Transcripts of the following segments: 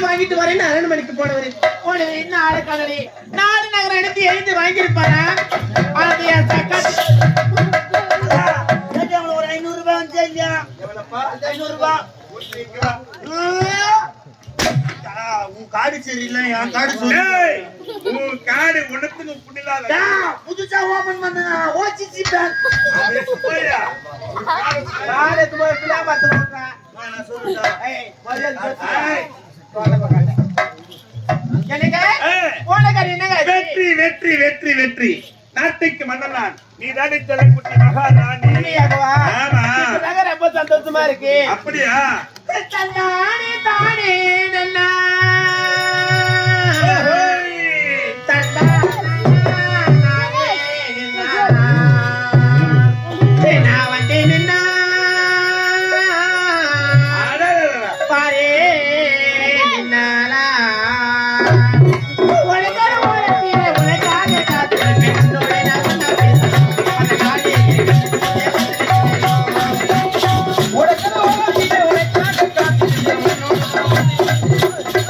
வாங்கிட்டு வரேன்னு அரண்மனைக்கு போனவரு போன என்ன ஆளு கடலி நாலு நகரம் எடுத்து எழுதி வாங்கியிருப்பாரா அது என் சக்காத்து கேட்டவங்கள ஒரு ஐநூறு ரூபாய் வந்துச்சா இல்லையா ஐநூறு ரூபாய் ஆ, உன் காடு சரியில்லை என் காடு சரி ஏய், உன் காடு உனக்கு புண்ணிலாத டா, புதுசா ஓபன் பண்ண ஓசிசி பேங்க் நாலு எத்து போய் பிள்ளை பார்த்து போடுறேன். நான் சொல்லுடா ஏய், மரியாதை பேசு. ஏய். சொல்ல மாட்டேன். என்னங்க ஏய். போனக்காரி என்னங்க இது? வெற்றி வெற்றி வெற்றி வெற்றி நாட்டுக்கு மன்னன் நீ தானே தலைக்குட்டி மகாராணி உண்மையாகவா? ஆமா இப்பதாங்க ரொம்ப சந்தோஷமா இருக்கு அப்படியா தன்னானே தானே நன்னா. தன்னானே நன்னா. ஏய், நான் வந்தேன் நின்னா. அடடடடா. பாரே நின்னாலா. உனக்காக உழைத்தீரே, உனக்காக காத்திருப்பேன். உன்னோட நான் சொன்ன பேச, அந்த நாளே உனக்காக உழைத்தீரே, உனக்காக காத்திருப்பேன். உன்னோட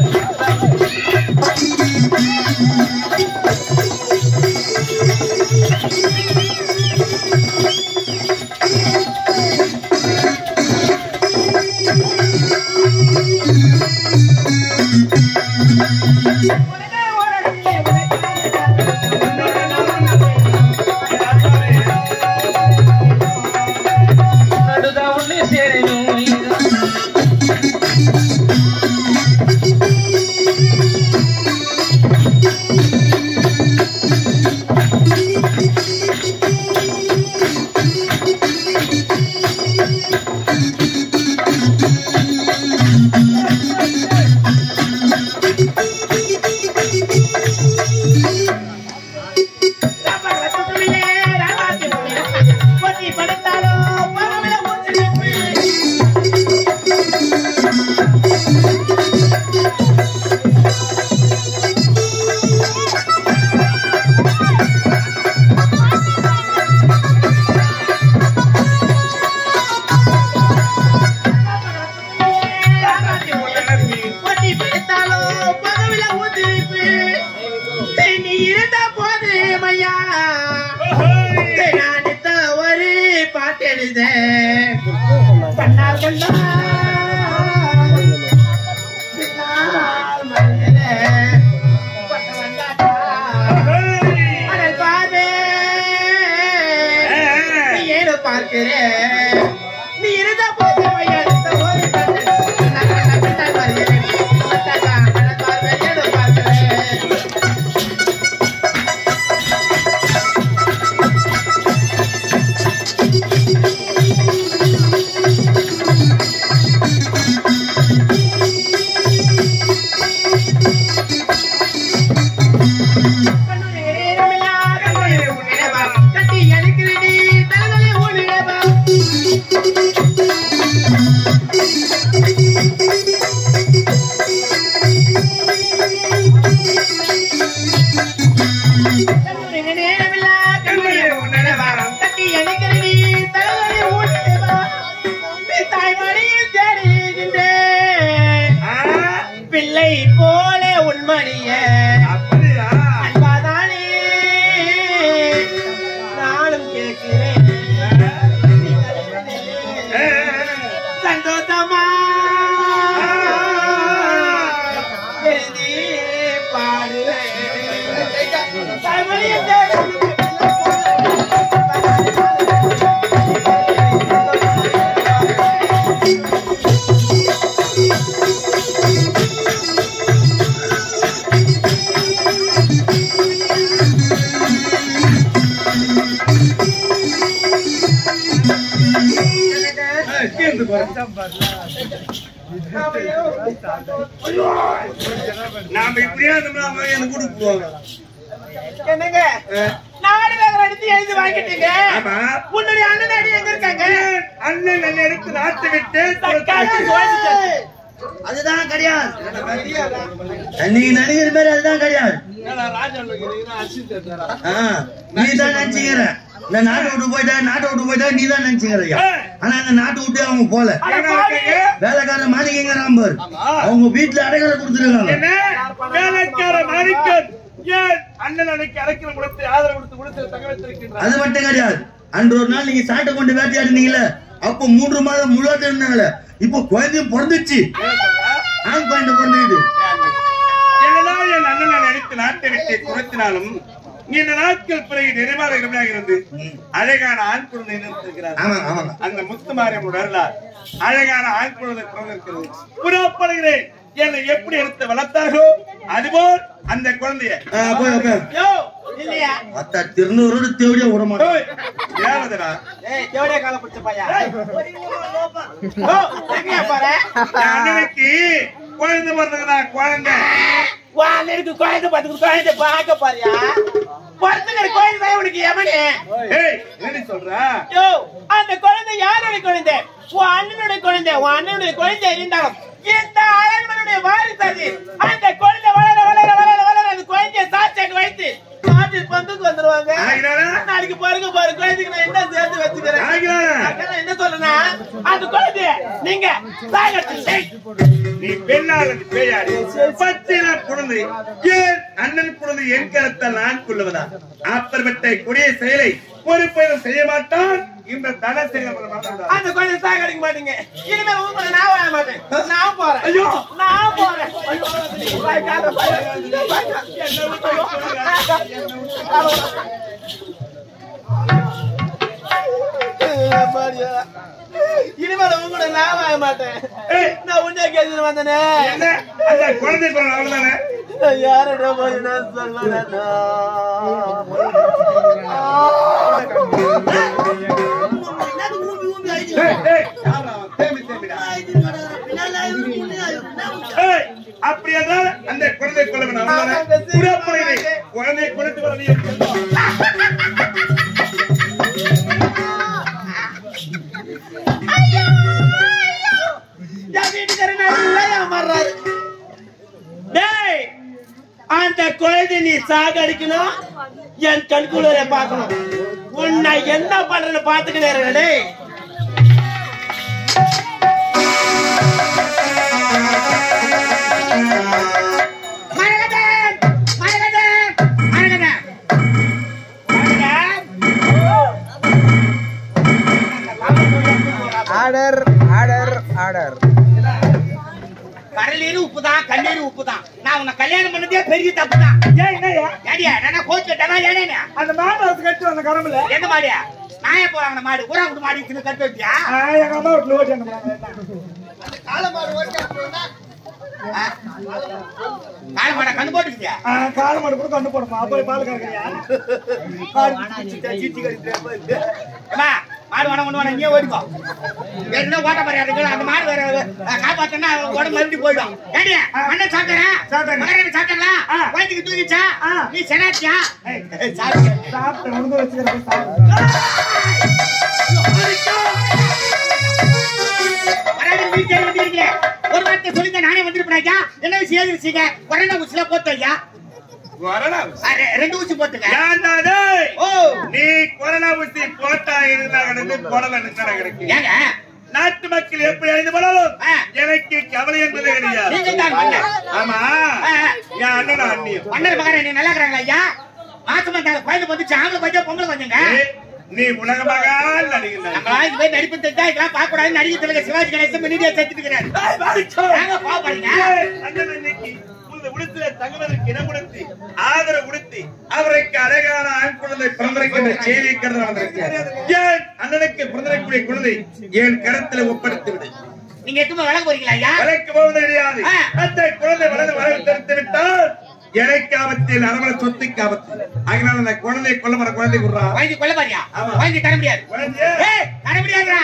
உனக்காக உழைத்தீரே, உனக்காக காத்திருப்பேன். உன்னோட நான் சொன்ன நடுதா உன்னை சேரணும் இதுதான் ரத்தத்திலே ராஜாத்திலே பொத்தி படுத்தாலோ பரவல ஊற்றிருப்பு பொத்தி படுத்தாலோ பரவல ஊற்றிருப்பு நீ இருந்தா போது மையா நானித்த ஒரு பாட்டு எழுத பண்ணார் கொண்டா பின்னால் மறையல. பட்ட வந்தாட்டா. அடல் பார்வே. நீ ஏனோ பார்க்கிற நீ இருந்தா போது மையா இந்த ஒரு பாட்டு பின்னால் மறையல. வந்தாட்டா. அடல் பார்வே, ஏனோ பார்க்கிற கட்டி எடுக்கிறடி தலைகளை ஓடிடவா நேரமில்லா கண்களை உணரவா கட்டி எடுக்கிறடி தலைகளை ஓடிடவா தாய்மொழியில் தேடுகின்றேன் ஆ, பிள்ளை போல உண்மணிய அப்படியா அன்பாதானே நானும் கேட்கிறேன் ஏ, சந்தோஷமா எழுதி பாடுறேன் தாய்மொழியில் தேடுகின்றேன். ஏ, தீர்ந்து போறேன். நாம இப்படியே இருந்தோம்னா அவங்க எனக்கு கொடுக்குவாங்க என்னங்க நாடு நகர் அடித்து எழுதி வாங்கிட்டீங்க ஆமா உன்னுடைய அண்ணன் அடி எங்க இருக்காங்க அண்ணன் நல்ல எடுத்து நாட்டு விட்டு ஏய், அதுதான் கிடையாது நீங்க நினைக்கிற மாதிரி அதுதான் கிடையாது ஆ, நீ தான் நினைச்சுக்கிற இந்த நாட்டை விட்டு போயிட்டா நாட்டை விட்டு போயிட்டா நீ தான் நினைச்சுக்கிறியா ஏய். ஆனா இந்த நாட்டை விட்டு அவங்க போல எங்க இருக்கீங்க? வேலைக்கார மாளிகைங்க நம்பர் அவங்க வீட்டுல அடைக்கலை கொடுத்துருக்காங்க என்ன வேலைக்கார மாணிக்கன் ஏன் அண்ணன் அன்னைக்கு அரைக்கிற கொடுத்து ஆதரவு கொடுத்து கொடுத்து தங்க வைத்திருக்கின்றார் அது மட்டும் கிடையாது அன்று ஒரு நாள் நீங்க சாட்டை கொண்டு வேட்டையாடுனீங்கல்ல அப்ப மூன்று மாதம் முழுவதும் இருந்தாங்களே இப்போ குழந்தையும் பிறந்துச்சு ஏன் சொல்றா? ஆண் குழந்தை பிறந்துக்குது என்னதான் என் அண்ணன் நினைத்து நாட்டை விட்டு குறைத்தினாலும் இந்த நாட்கள் பிறகு நிறைவாக இருந்து அழகான ஆண் குழந்தை நிறுத்திருக்கிறார் ஆமாங்க ஆமாங்க அந்த முத்துமாரியம் வரலாறு அழகான ஆண் குழந்தை பிறந்திருக்கிறது புறப்படுகிறேன் என்னை எப்படி எடுத்து வளர்த்தார்களோ அதுபோல் அந்த குழந்தைய ஆ, போய் உட்காரு. யோ இல்லையா அத்தா திருநூறோட தேவடியா விட மாட்டோம் ஓய், ஏவதுடா ஏய் தேவடியா கால பிடிச்ச பையா ஓ எங்கயா போற என் அண்ணனுக்கு குழந்தை பிறந்ததுடா குழந்தை வாழருக்கு குழந்தை பார்த்து குழந்தை பார்க்க பாரியா பிறந்த குழந்தை உனக்கு எவனே ஏய் என்ன சொல்ற யோ அந்த குழந்தை யாருடைய குழந்தை உன் அண்ணனுடைய குழந்தை உன் அண்ணனுடைய குழந்தை இருந்தாலும் இந்த அரண்மனுடைய வாரிசு அது அந்த குழந்தை வளர வளர வளர வளர அந்த குழந்தைய சாட்சியாக வைத்து நாட்டில் பங்குக்கு வந்துருவாங்க ஆகினாரா? நாளைக்கு பாருங்க பாரு குழந்தைக்கு நான் என்ன சேர்த்து வச்சுக்கிறேன் ஆகினாரா? அக்கா, நான் என்ன சொல்றேன்னா அந்த குழந்தைய நீங்க சாகடிச்சு நீ பெண்ணால் அது பேயாடி பச்சில குழந்தை ஏன் அண்ணன் குழந்தை என் கருத்தால் நான் கொள்ளுவதா அப்பற்பட்ட கொடிய செயலை பொறுப்பையும் செய்ய மாட்டான் இந்த தன செய்ய மாட்டான் அந்த குழந்தை சாகடிக்க மாட்டீங்க இனிமே உங்களை நான் வாழ மாட்டேன் நான் போறேன் ஐயோ! நான் போறேன் ஐயோ, பயக்காத, பயக்காத, பயக்காத. இனிமேல் உங்களை நான் வாழ மாட்டேன் ஏய், நான் உன்னே கேட்டு வந்தனே என்ன அந்த குழந்தை பிறகு அவ்வளவுதானே யாரிடம் போய் நான் சொல்வதா ஏய், ஏய், யாரா அவன்? தேம்பி, தேம்பிடா. ஏய், அப்படி என்றால் அந்த குழந்தை கொள்ள வேண்டாம் அவ்வளவுதானே? புறப்படுகிறேன். குழந்தையை கொண்டு வர நீ எப்படி? என் வீட்டுக்காரர் நல்லா ஏமாறுறாரு. டேய், அந்த குழந்தை நீ சாகடிக்கணும் என் கண்குளிர பார்க்கணும் உன்னை என்ன பண்றேன்னு பாத்துக்கிட்டே இருக்க டேய் Maragathan! Maragathan! Maragathan! Maragathan! Order order order கடலீரு உப்பு தான் கண்ணீர் உப்பு தான் நான் உன்னை கல்யாணம் பண்ணதே பெரிய தப்பு தான் ஏன் என்னய்யா? ஏடியா நான் கோச்சு கட்டனா ஏனே அந்த மாடு கட்டு அந்த கடவுள எந்த மாடியா நான் எப்போ வாங்கின மாடு ஊரா விட்டு மாடி தின்னு கட்டு வச்சியா எங்க அம்மா வீட்டுல ஓட்டி அந்த கால மாடா கண்ணு போட்டுக்கிட்டியா கால மாடு கூட கண்டு போடுமா அப்படி பால் கறக்குறியா அம்மா மாடு வேணா ஒண்ணு வேணா நீயே ஓடிக்கோ ஏற்கனவே ஓட்ட மாதிரி இருக்கு அந்த மாடு வேற அஹ், காப்பாத்தனா உடம்பு மறுபடியும் போயிடும் ஏடியா மண்ணை சாப்பிட்டா சாப்பிட்டேன். மகரேன் சாப்பிட்டா ஆ. குழந்தைக்கு தூக்கிச்சா ஆ. நீ செனாச்சியா சாப்பிட்டு சாப்பிட்டு உணவு வச்சுக்கிறேன் வராது வீட்டுல வந்து இருக்கீங்க ஒரு வார்த்தை சொல்லிங்க நானே வந்திருப்பேன் ஐயா என்ன விஷயம் ஏது விஷயங்க கொரோனா ஊசில போட்டு ஐயா வரலாம் ஆ, ரெ- ரெண்டு ஊசி போட்டுங்க ஏன்டா டேய்? ஓ நீ கொரோனா ஊசி போட்டா இருந்தா கிடந்து போடல கிடக்கு ஏங்க நாட்டு மக்கள் எப்படி அழிந்து போனாலும் ஆ. எனக்கு கவலை என்பது கிடையாது நீங்க தான் மன்னர் ஆமா ஆ. என் அண்ணன் அண்ணியும் மன்னர் மகன் நீ நல்லா இருக்கிறாங்களா ஐயா மாசம் வந்தாங்க குழந்தை வந்துச்சு ஆம்பளை கொஞ்சம் பொம்பளை கொஞ்சங்க ஏய், நீ உலகமாக நடிகை நம்மளா இது போய் நடிப்பு தெரிஞ்சா இதெல்லாம் பார்க்க கூடாது நடிகை தலைவர் சிவாஜி கணேசன் மீடியா சேர்த்துட்டு இருக்கிறாரு நாங்க பாப்பாருங்க அண்ணன் அன்னைக்கு உனது உடுத்துல தங்குவதற்கு இடம் கொடுத்து ஆதரவு கொடுத்து அவருக்கு அழகான ஆண் குழந்தை பிறந்திருக்கின்ற செய்தி கருத வந்திருக்கிறார் ஏன் அண்ணனுக்கு பிறந்திருக்கக்கூடிய குழந்தை என் கரத்துல ஒப்படைத்து விடு நீங்க எத்தனை வழங்க போறீங்களா ஐயா வளர்க்க போவது கிடையாது ஆ. அந்த குழந்தை வளர்ந்து வளர்த்தெடுத்து விட்டால் எனக்கு ஆபத்தில் அரவண சொத்துக்கு ஆபத்து ஆகினால் அந்த குழந்தையை கொல்ல வர குழந்தை விடுறா குழந்தை கொல்ல பாரியா ஆமா. குழந்தை தர முடியாது குழந்தையே ஏய் தர முடியாதுடா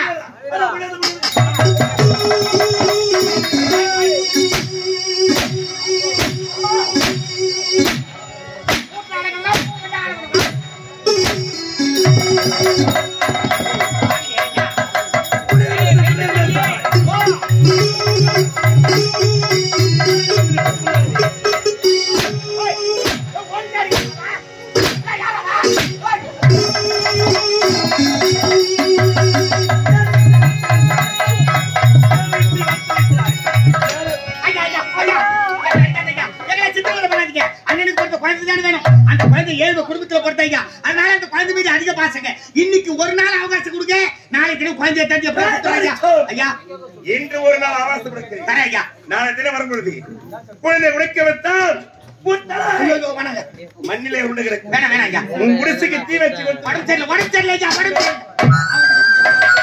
தான் வேணும் அந்த குழந்தை ஏழு குடும்பத்துல பொறுத்தீங்க அதனால அந்த குழந்தை மீது அதிக பாசங்க இன்னைக்கு ஒரு நாள் அவகாசம் கொடுங்க நாளைக்கு தினம் குழந்தைய தந்தைய ஐயா ஐயா இன்று ஒரு நாள் ஆவாசப்படுகிறேன் தரேன் ஐயா நாளை தினம் வரும்பொழுது குழந்தை உடைக்க வைத்தால் உன் தலை ஐயோ, ஐயோ, வேணாங்க. மண்ணிலே உண்டு கிடக்கும் வேணாம் வேணாம் ஐயா உன் குடிசைக்கு தீ வச்சு விட்டு உடம்பு சரியில்லை உடம்பு சரியில்லை ஐயா உடம்பு சரியில்லை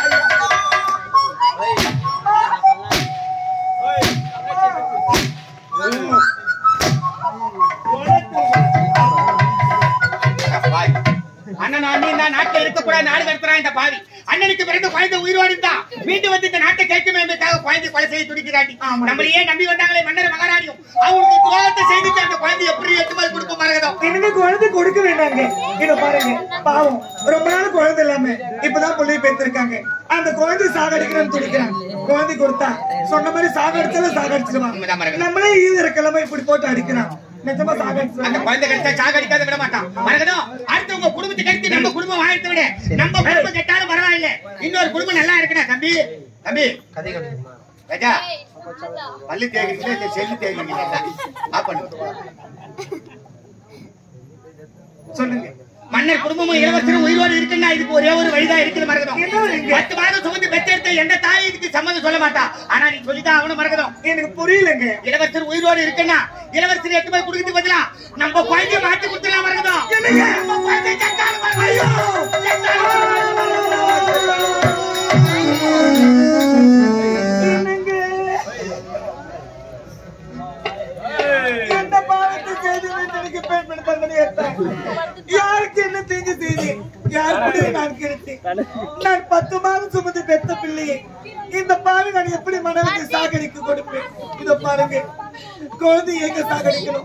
பாவி. அண்ணன் அண்ணி நான் நாட்டில் இருக்கக்கூடாது நாடு கடத்துறான் இந்த பாவி அண்ணனுக்கு பிறந்த குழந்தை உயிரோடு இருந்தா மீண்டும் வந்து இந்த நாட்டை கேட்குமே என்பதற்காக குழந்தை கொலை செய்ய துடிக்கிறாட்டி நம்மளையே நம்பி வந்தாங்களே மன்னர் மகாராணியும் அவங்களுக்கு துரோகத்தை செய்துட்டு அந்த குழந்தை எப்படி எட்டு மாதிரி கொடுக்க மரகதம் எனக்கு குழந்தை கொடுக்க வேண்டாங்க இத பாருங்க பாவம் ரொம்ப நாள் குழந்தை இல்லாம இப்பதான் பிள்ளை பெற்றிருக்காங்க அந்த குழந்தை சாகடிக்கிறேன்னு துடிக்கிறான் குழந்தை கொடுத்தா சொன்ன மாதிரி சாகடிச்சாலும் உண்மைதான் சாகடிச்சிருவான் மரகதம். நம்மளே ஈர கிழமை இப்படி போட்டு அடிக்கிறான் நிஜமா அந்த சாகடிச்சிருவான் குழந்தை கெடுத்தா சாக அடிக்காத விட மாட்டான் மரகதம் அடுத்தவங்க குடும்பத்தை கெடுத்து நம்ம குடும்பம் வாழ்த்து விட நம்ம குடும்பம் கெட்டாலும் பரவாயில்ல இன்னொரு குடும்பம் நல்லா இருக்கணும் தம்பி தம்பி ராஜா பள்ளி தேய்க்கிறீங்களா இல்ல செல்லு தேய்க்கிறீங்களா ஆப் பண்ணு சொல்லுங்க மன்னர் குடும்பமும் இளவரசரும் உயிரோடு இருக்குன்னா இதுக்கு ஒரே ஒரு வழிதான் இருக்குது மரகதம் பத்து மாதம் சுமந்து பெற்றெடுத்த எந்த தாய் இதுக்கு சம்மதம் சொல்ல மாட்டா ஆனா நீ சொல்லிதான் அவனும் மரகதம் எனக்கு புரியலங்க இளவரசர் உயிரோடு இருக்குன்னா இளவரசர் எட்டு போய் குடுக்கிட்டு பதிலா நம்ம குழந்தைய மாத்தி கொடுத்துலாம் மரகதம் நம்ம குழந்தை செத்தாலும் பரவாயில்ல. செத்தாலும் பரவாயில்ல. எந்த பாவத்தை செய்து எனக்கு பெண் தண்டனை ஏற்றான் யாருக்கு என்ன தீங்கு செய்து யாருக்கு நான் கிடைத்தேன் நான் பத்து மாதம் சுமந்து பெத்த பிள்ளையை இந்த பாவி நான் எப்படி மனதை சாகடிக்க கொடுப்பேன் இத பாருங்க குழந்தை எங்க சாகடிக்கணும்